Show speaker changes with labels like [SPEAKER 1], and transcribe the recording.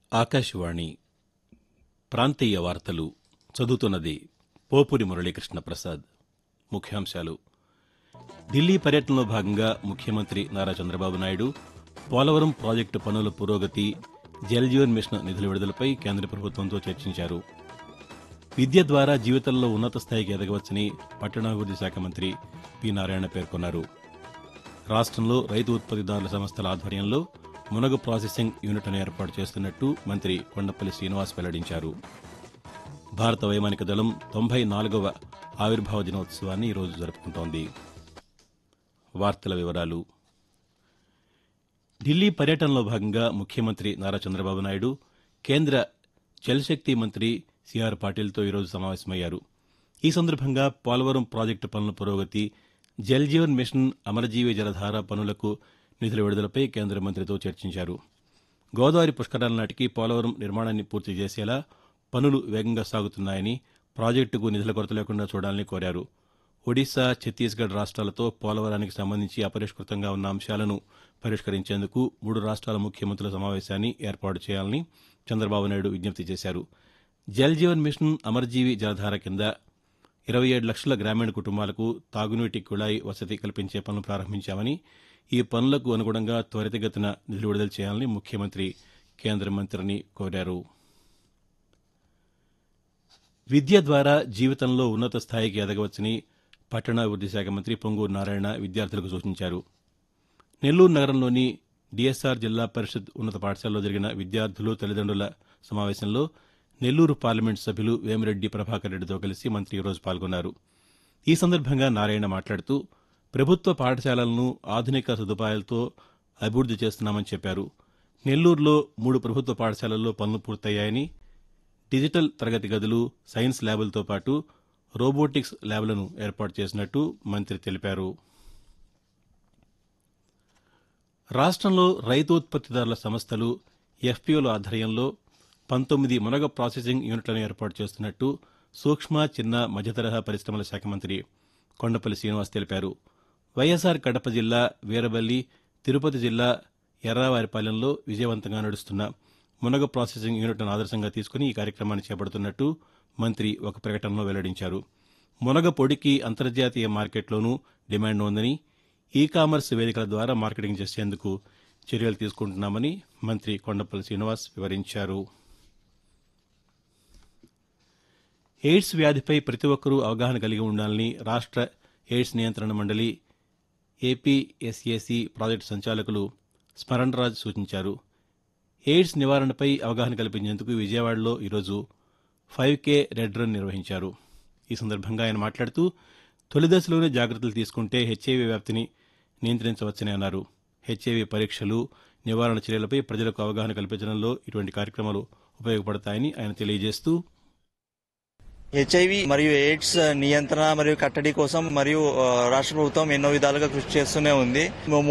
[SPEAKER 1] ఆకాశవాణి ప్రాంతీయ వార్తలు చదువుతున్నది పోపురి మురళీకృష్ణ ప్రసాద్ ముఖ్యాంశాలు ఢిల్లీ పర్యటనలో భాగంగా ముఖ్యమంత్రి నారా చంద్రబాబు నాయుడు పోలవరం ప్రాజెక్టు పనుల పురోగతి జలజీవన్ మిషన్ నిధుల విడుదలపై కేంద్ర ప్రభుత్వంతో చర్చించారు విద్య ద్వారా జీవితంలో ఉన్నత స్థాయికి ఎదగవచ్చని పట్టణాభివృద్ది శాఖ మంత్రి పి నారాయణ పేర్కొన్నారు రాష్ట్రంలో రైతు ఉత్పత్తిదారుల సంస్థల ఆధ్వర్యంలో మునగ ప్రాసెసింగ్ యూనిట్ను ఏర్పాటు చేస్తున్నట్టు మంత్రి కొండపల్లి శ్రీనివాస్ వెల్లడించారు భారత వైమానిక దళం తొంభై నాలుగవ ఆవిర్భావ దినోత్సవాన్ని ఈరోజు జరుపుకుంటోంది వార్తల వివరాలు ఢిల్లీ పర్యటనలో భాగంగా ముఖ్యమంత్రి నారా చంద్రబాబు నాయుడు కేంద్ర జలశక్తి మంత్రి సిఆర్ పాటిల్తో ఈరోజు సమావేశమయ్యారు ఈ సందర్భంగా పోలవరం ప్రాజెక్టు పనుల పురోగతి జల్ జీవన్ మిషన్ అమరజీవి జలధార పనులకు నిధుల విడుదలపై కేంద్ర మంత్రితో చర్చించారు గోదావరి పుష్కరాల నాటికి పోలవరం నిర్మాణాన్ని పూర్తి చేసేలా పనులు వేగంగా సాగుతున్నాయని ప్రాజెక్టుకు నిధుల కొరత లేకుండా చూడాలని కోరారు ఒడిశా ఛత్తీస్గఢ్ రాష్ట్రాలతో పోలవరానికి సంబంధించి అపరిష్కృతంగా ఉన్న అంశాలను పరిష్కరించేందుకు మూడు రాష్ట్రాల ముఖ్యమంత్రుల సమావేశాన్ని ఏర్పాటు చేయాలని చంద్రబాబు నాయుడు విజ్ఞప్తి చేశారు జల్ జీవన్ మిషన్ అమర్జీవి జలధార కింద ఇరవై ఏడు లక్షల గ్రామీణ కుటుంబాలకు తాగునీటి కుళాయి వసతి కల్పించే పనులు ప్రారంభించామని ఈ పనులకు అనుగుణంగా త్వరితగతిన నిధులు విడుదల చేయాలని ముఖ్యమంత్రి కేంద్ర మంత్రిని కోరారు విద్య ద్వారా జీవితంలో ఉన్నత స్థాయికి ఎదగవచ్చని పట్టణాభివృద్ది శాఖ మంత్రి పొంగూరు నారాయణ విద్యార్థులకు సూచించారు నెల్లూరు నగరంలోని డిఎస్ఆర్ జిల్లా పరిషత్ ఉన్నత పాఠశాలలో జరిగిన విద్యార్థులు తల్లిదండ్రుల సమావేశంలో నెల్లూరు పార్లమెంటు సభ్యులు వేమిరెడ్డి ప్రభాకర్ రెడ్డితో కలిసి మంత్రి ఈరోజు పాల్గొన్నారు ఈ సందర్భంగా నారాయణ మాట్లాడుతూ ప్రభుత్వ పాఠశాలలను ఆధునిక సదుపాయాలతో అభివృద్ది చేస్తున్నామని చెప్పారు నెల్లూరులో మూడు ప్రభుత్వ పాఠశాలల్లో పనులు పూర్తయ్యాయని డిజిటల్ తరగతి గదులు సైన్స్ ల్యాబులతో పాటు రోబోటిక్స్ ల్యాబ్లను ఏర్పాటు చేసినట్టు మంత్రి తెలిపారు రాష్ట్రంలో రైతు ఉత్పత్తిదారుల సంస్థలు ఎఫ్పీఓల ఆధ్వర్యంలో పంతొమ్మిది మునగ ప్రాసెసింగ్ యూనిట్లను ఏర్పాటు చేస్తున్నట్టు సూక్ష్మ చిన్న మధ్యతరహా పరిశ్రమల శాఖ మంత్రి కొండపల్లి శ్రీనివాస్ తెలిపారు వైఎస్ఆర్ కడప జిల్లా వీరబల్లి తిరుపతి జిల్లా ఎర్రావారిపాలెంలో విజయవంతంగా నడుస్తున్న మునగ ప్రాసెసింగ్ యూనిట్ను ఆదర్శంగా తీసుకుని ఈ కార్యక్రమాన్ని చేపడుతున్నట్టు మంత్రి ఒక ప్రకటనలో వెల్లడించారు మునగ పొడికి అంతర్జాతీయ మార్కెట్లోనూ డిమాండ్ ఉందని ఈ కామర్స్ వేదికల ద్వారా మార్కెటింగ్ చేసేందుకు చర్యలు తీసుకుంటున్నామని మంత్రి కొండపల్లి శ్రీనివాస్ వివరించారు ఎయిడ్స్ వ్యాధిపై ప్రతి ఒక్కరూ అవగాహన కలిగి ఉండాలని రాష్ట్ర ఎయిడ్స్ నియంత్రణ మండలి ఏపీఎస్ఏసీ ప్రాజెక్టు సంచాలకులు స్మరణరాజ్ సూచించారు ఎయిడ్స్ నివారణపై అవగాహన కల్పించేందుకు విజయవాడలో ఈరోజు ఫైవ్ కే రెడ్ రన్ నిర్వహించారు ఈ సందర్భంగా ఆయన మాట్లాడుతూ తొలి దశలోనే జాగ్రత్తలు తీసుకుంటే హెచ్ఐవి వ్యాప్తిని నియంత్రించవచ్చని అన్నారు హెచ్ఐవి పరీక్షలు నివారణ చర్యలపై ప్రజలకు అవగాహన కల్పించడంలో ఇటువంటి కార్యక్రమాలు ఉపయోగపడతాయని ఆయన తెలియజేస్తూ
[SPEAKER 2] హెచ్ఐవి మరియు ఎయిడ్స్ నియంత్రణ మరియు కట్టడి కోసం మరియు ఆ, రాష్ట్ర ప్రభుత్వం ఎన్నో విధాలుగా కృషి చేస్తూనే ఉంది